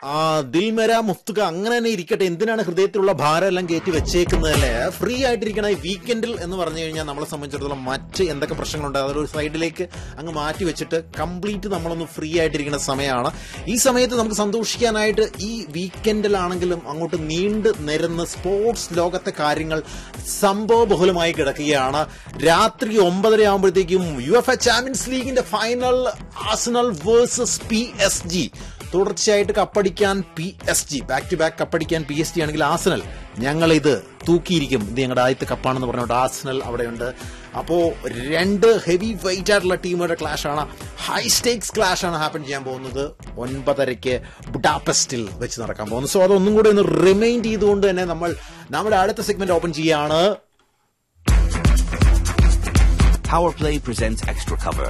ആ ദിൽമര മുഫ്തുക അങ്ങനെ തന്നെ ഇരിക്കട്ടെ എന്തിനാണ് ഹൃദയത്തിലുള്ള ഭാരം എല്ലാം കയറ്റി വെച്ചേക്കുന്നതല്ലേ ഫ്രീ ആയിട്ടിരിക്കണ ഈ വീക്കെൻഡിൽ എന്ന് പറഞ്ഞു കഴിഞ്ഞാൽ നമ്മളെ സംബന്ധിച്ചിടത്തോളം മറ്റ് എന്തൊക്കെ പ്രശ്നങ്ങളുണ്ട് അതൊരു സൈഡിലേക്ക് അങ്ങ് മാറ്റി വെച്ചിട്ട് കംപ്ലീറ്റ് നമ്മളൊന്ന് ഫ്രീ ആയിട്ടിരിക്കുന്ന സമയമാണ് ഈ സമയത്ത് നമുക്ക് സന്തോഷിക്കാനായിട്ട് ഈ വീക്കെൻഡിലാണെങ്കിലും അങ്ങോട്ട് നീണ്ട് നിരന്ന് സ്പോർട്സ് ലോകത്തെ കാര്യങ്ങൾ സംഭവബഹുലമായി കിടക്കുകയാണ് രാത്രി ഒമ്പതര ആകുമ്പോഴത്തേക്കും യു എഫ് എ ചാമ്പ്യൻസ് ലീഗിന്റെ final Arsenal versus P S G തുടർച്ചയായിട്ട് കപ്പടിക്കാൻ P S G back to back കപ്പടിക്കാൻ പി എസ് ജി ആണെങ്കിൽ ആസനൽ ഞങ്ങൾ ഇത് തൂക്കിയിരിക്കും ഇത് ഞങ്ങളുടെ ആദ്യത്തെ കപ്പാണെന്ന് പറഞ്ഞുകൊണ്ട് ആസനൽ അവിടെയുണ്ട് അപ്പോ രണ്ട് ഹെവി വെയിറ്റ് ആയിട്ടുള്ള ടീമുകളുടെ ക്ലാഷ് ആണ് ഹൈ സ്റ്റേക്സ് ക്ലാഷ് ആണ് ഹാപ്പൻ ചെയ്യാൻ പോകുന്നത് ഒൻപതരയ്ക്ക് ബുഡാപെസ്റ്റിൽ വെച്ച് നടക്കാൻ പോകുന്നു സോ അതൊന്നും കൂടെ ഒന്ന് റിമൈൻഡ് ചെയ്തുകൊണ്ട് തന്നെ നമ്മൾ നമ്മുടെ അടുത്ത സെഗ്മെന്റ് ഓപ്പൺ ചെയ്യാണ് Power Play presents Extra Cover.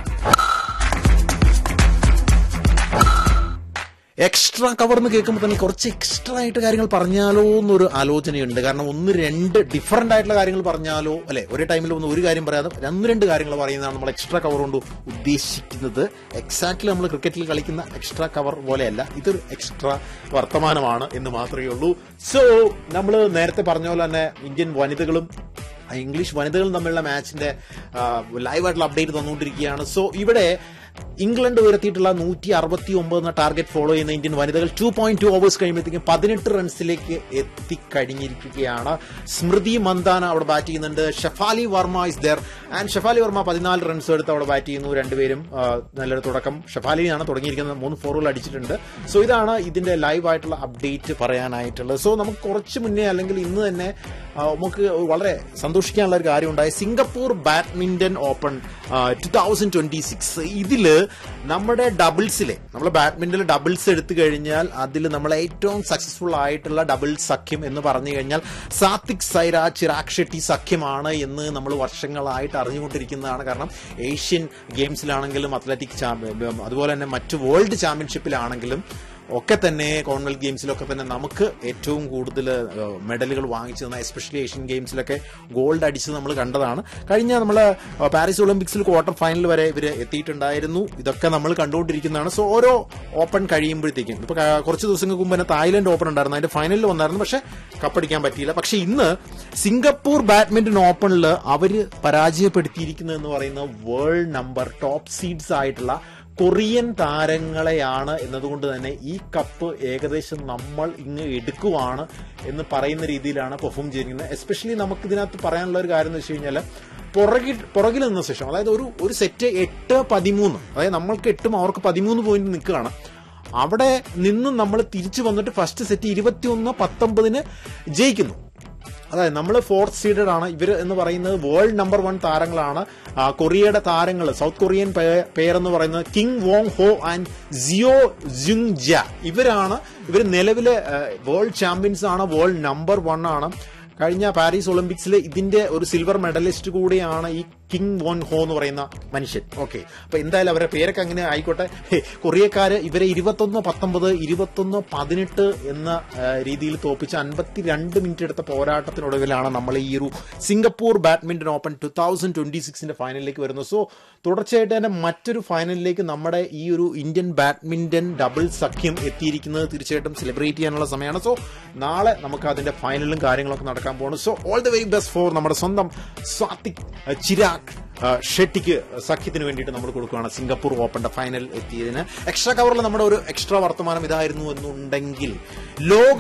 Extra cover എന്ന് കേൾക്കുമ്പോൾ തന്നെ കുറച്ച് എക്സ്ട്രാ ആയിട്ട് കാര്യങ്ങൾ പറഞ്ഞാലോ എന്നൊരു ആലോചനയുണ്ട് കാരണം ഒന്ന് രണ്ട് ഡിഫറെന്റ് ആയിട്ടുള്ള കാര്യങ്ങൾ പറഞ്ഞാലോ അല്ലെ ഒരേ ടൈമിൽ ഒന്ന് ഒരു കാര്യം പറയാതെ രണ്ട് രണ്ട് കാര്യങ്ങൾ പറയുന്നതാണ് നമ്മൾ എക്സ്ട്രാ കവർ കൊണ്ട് ഉദ്ദേശിക്കുന്നത് എക്സാക്ട്ലി നമ്മൾ ക്രിക്കറ്റിൽ കളിക്കുന്ന എക്സ്ട്രാ കവർ പോലെയല്ല ഇതൊരു എക്സ്ട്രാ വർത്തമാനമാണ് എന്ന് മാത്രമേ ഉള്ളൂ സോ നമ്മൾ നേരത്തെ പറഞ്ഞ പോലെ തന്നെ ഇന്ത്യൻ വനിതകളും ആ ഇംഗ്ലീഷ് വനിതകളും തമ്മിലുള്ള മാച്ചിന്റെ ലൈവായിട്ടുള്ള അപ്ഡേറ്റ് തന്നുകൊണ്ടിരിക്കുകയാണ് സോ ഇവിടെ ഇംഗ്ലണ്ട് ഉയർത്തിയിട്ടുള്ള നൂറ്റി അറുപത്തി ഒമ്പത് എന്ന ടാർഗറ്റ് ഫോളോ ചെയ്യുന്ന ഇന്ത്യൻ വനിതകൾ ടു പോയിന്റ് ടു ഓവേഴ്സ് കഴിയുമ്പോഴത്തേക്കും പതിനെട്ട് റൺസിലേക്ക് എത്തിക്കഴിഞ്ഞിരിക്കുകയാണ് സ്മൃതി മന്ദാന അവിടെ ബാറ്റ് ചെയ്യുന്നുണ്ട് Shafali Verma is there and Shafali Verma പതിനാല് റൺസ് എടുത്ത് അവിടെ ബാറ്റ് ചെയ്യുന്നു രണ്ടുപേരും ആ, നല്ലൊരു തുടക്കം ഷഫാലിയാണ് തുടങ്ങിയിരിക്കുന്നത് മൂന്ന് ഫോറുകൾ അടിച്ചിട്ടുണ്ട് സോ ഇതാണ് ഇതിന്റെ ലൈവ് ആയിട്ടുള്ള അപ്ഡേറ്റ് പറയാനായിട്ടുള്ളത് സോ നമുക്ക് കുറച്ച് മുന്നേ അല്ലെങ്കിൽ ഇന്ന് തന്നെ ആ, നമുക്ക് വളരെ സന്തോഷിക്കാനുള്ള ഒരു കാര്യം ഉണ്ടായി Singapore badminton open two thousand twenty six ഇതില് നമ്മുടെ ഡബിൾസിലെ നമ്മൾ ബാഡ്മിന്റണിൽ ഡബിൾസ് എടുത്തു കഴിഞ്ഞാൽ അതിൽ നമ്മൾ ഏറ്റവും സക്സസ്ഫുൾ ആയിട്ടുള്ള ഡബിൾസ് സഖ്യം എന്ന് പറഞ്ഞു കഴിഞ്ഞാൽ സാത്വിക് സൈര ചിരാഗ് ഷെട്ടി സഖ്യമാണ് എന്ന് നമ്മൾ വർഷങ്ങളായിട്ട് അറിഞ്ഞുകൊണ്ടിരിക്കുന്നതാണ് കാരണം ഏഷ്യൻ ഗെയിംസിലാണെങ്കിലും അത്ലറ്റിക് ചാമ്പ്യൻ അതുപോലെ തന്നെ മറ്റ് വേൾഡ് ചാമ്പ്യൻഷിപ്പിലാണെങ്കിലും ഒക്കെ തന്നെ കോമൺവെൽത്ത് ഗെയിംസിലൊക്കെ തന്നെ നമുക്ക് ഏറ്റവും കൂടുതൽ മെഡലുകൾ വാങ്ങിച്ചു തന്ന എസ്പെഷ്യലി ഏഷ്യൻ ഗെയിംസിലൊക്കെ ഗോൾഡ് അടിച്ചത് നമ്മൾ കണ്ടതാണ് കഴിഞ്ഞ നമ്മൾ പാരീസ് ഒളിമ്പിക്സിൽ ക്വാർട്ടർ ഫൈനൽ വരെ ഇവർ എത്തിയിട്ടുണ്ടായിരുന്നു ഇതൊക്കെ നമ്മൾ കണ്ടുകൊണ്ടിരിക്കുന്നതാണ് സോ ഓരോ ഓപ്പൺ കഴിയുമ്പോഴത്തേക്കും ഇപ്പൊ ക- കുറച്ച് ദിവസങ്ങൾക്ക് മുമ്പ് തന്നെ തായ്ലൻഡ് ഓപ്പൺ ഉണ്ടായിരുന്നു അതിന്റെ ഫൈനലിൽ വന്നായിരുന്നു പക്ഷെ കപ്പടിക്കാൻ പറ്റിയില്ല പക്ഷെ ഇന്ന് സിംഗപ്പൂർ ബാഡ്മിന്റൺ ഓപ്പണിൽ അവര് പരാജയപ്പെടുത്തിയിരിക്കുന്നത് എന്ന് പറയുന്ന വേൾഡ് നമ്പർ ടോപ്പ് സീഡ്സ് ആയിട്ടുള്ള കൊറിയൻ താരങ്ങളെയാണ് എന്നതുകൊണ്ട് തന്നെ ഈ കപ്പ് ഏകദേശം നമ്മൾ ഇങ്ങ് എടുക്കുവാണ് എന്ന് പറയുന്ന രീതിയിലാണ് പെർഫോം ചെയ്തിരിക്കുന്നത് എസ്പെഷ്യലി നമുക്ക് ഇതിനകത്ത് പറയാനുള്ള ഒരു കാര്യം എന്ന് വെച്ച് കഴിഞ്ഞാൽ പുറകിൽ പുറകിൽ നിന്ന ശേഷം അതായത് ഒരു ഒരു സെറ്റ് എട്ട് പതിമൂന്ന് അതായത് നമ്മൾക്ക് എട്ടും അവർക്ക് പതിമൂന്ന് പോയിന്റ് നിൽക്കുകയാണ് അവിടെ നിന്നും നമ്മൾ തിരിച്ചു വന്നിട്ട് ഫസ്റ്റ് സെറ്റ് ഇരുപത്തിയൊന്ന് പത്തൊമ്പതിന് ജയിക്കുന്നു അതായത് നമ്മൾ ഫോർത്ത് സീഡഡ് ആണ് ഇവർ എന്ന് പറയുന്നത് വേൾഡ് നമ്പർ വൺ താരങ്ങളാണ് ആ, കൊറിയയുടെ താരങ്ങൾ സൗത്ത് കൊറിയൻ പേ- പേരെന്ന് പറയുന്നത് കിങ് വോങ് ഹോ ആൻഡ് സിയോ ജുങ് ജ ഇവരാണ് ഇവർ നിലവിലെ വേൾഡ് ചാമ്പ്യൻസ് ആണ് വേൾഡ് നമ്പർ വൺ ആണ് കഴിഞ്ഞ പാരീസ് ഒളിമ്പിക്സിൽ ഇതിന്റെ ഒരു സിൽവർ മെഡലിസ്റ്റ് കൂടിയാണ് ഈ കിങ് വോൺ ഹോ എന്ന് പറയുന്ന മനുഷ്യൻ ഓക്കെ അപ്പൊ എന്തായാലും അവരുടെ പേരൊക്കെ അങ്ങനെ ആയിക്കോട്ടെ ഹേ, കൊറിയക്കാര് ഇവരെ ഇരുപത്തൊന്ന് പത്തൊമ്പത് ഇരുപത്തൊന്ന് പതിനെട്ട് എന്ന ആ, രീതിയിൽ തോപ്പിച്ച് അൻപത്തിരണ്ട് മിനിറ്റ് എടുത്ത പോരാട്ടത്തിനൊടുവിലാണ് നമ്മൾ ഈ ഒരു Singapore badminton open two thousand twenty സിക്സിന്റെ ഫൈനലിലേക്ക് വരുന്നത് സോ തുടർച്ചയായിട്ട് തന്നെ മറ്റൊരു ഫൈനലിലേക്ക് നമ്മുടെ ഈ ഒരു ഇന്ത്യൻ ബാഡ്മിന്റൺ ഡബിൾ സഖ്യം എത്തിയിരിക്കുന്നത് തീർച്ചയായിട്ടും സെലിബ്രേറ്റ് ചെയ്യാനുള്ള സമയമാണ് സോ നാളെ നമുക്ക് അതിന്റെ ഫൈനലും കാര്യങ്ങളൊക്കെ നടക്കാൻ പോകുന്നു so all the very best for നമ്മുടെ സ്വന്തം സ്വാത്തിക് അഹ് ചിരാഗ് അഹ് ഷെട്ടിക്ക് സഖ്യത്തിന് വേണ്ടിയിട്ട് നമ്മൾ കൊടുക്കുകയാണ് സിംഗപ്പൂർ ഓപ്പണിന്റെ ഫൈനൽ എത്തിയതിന് എക്സ്ട്രാ കവറിൽ നമ്മുടെ ഒരു എക്സ്ട്രാ വർത്തമാനം ഇതായിരുന്നു എന്നുണ്ടെങ്കിൽ ലോക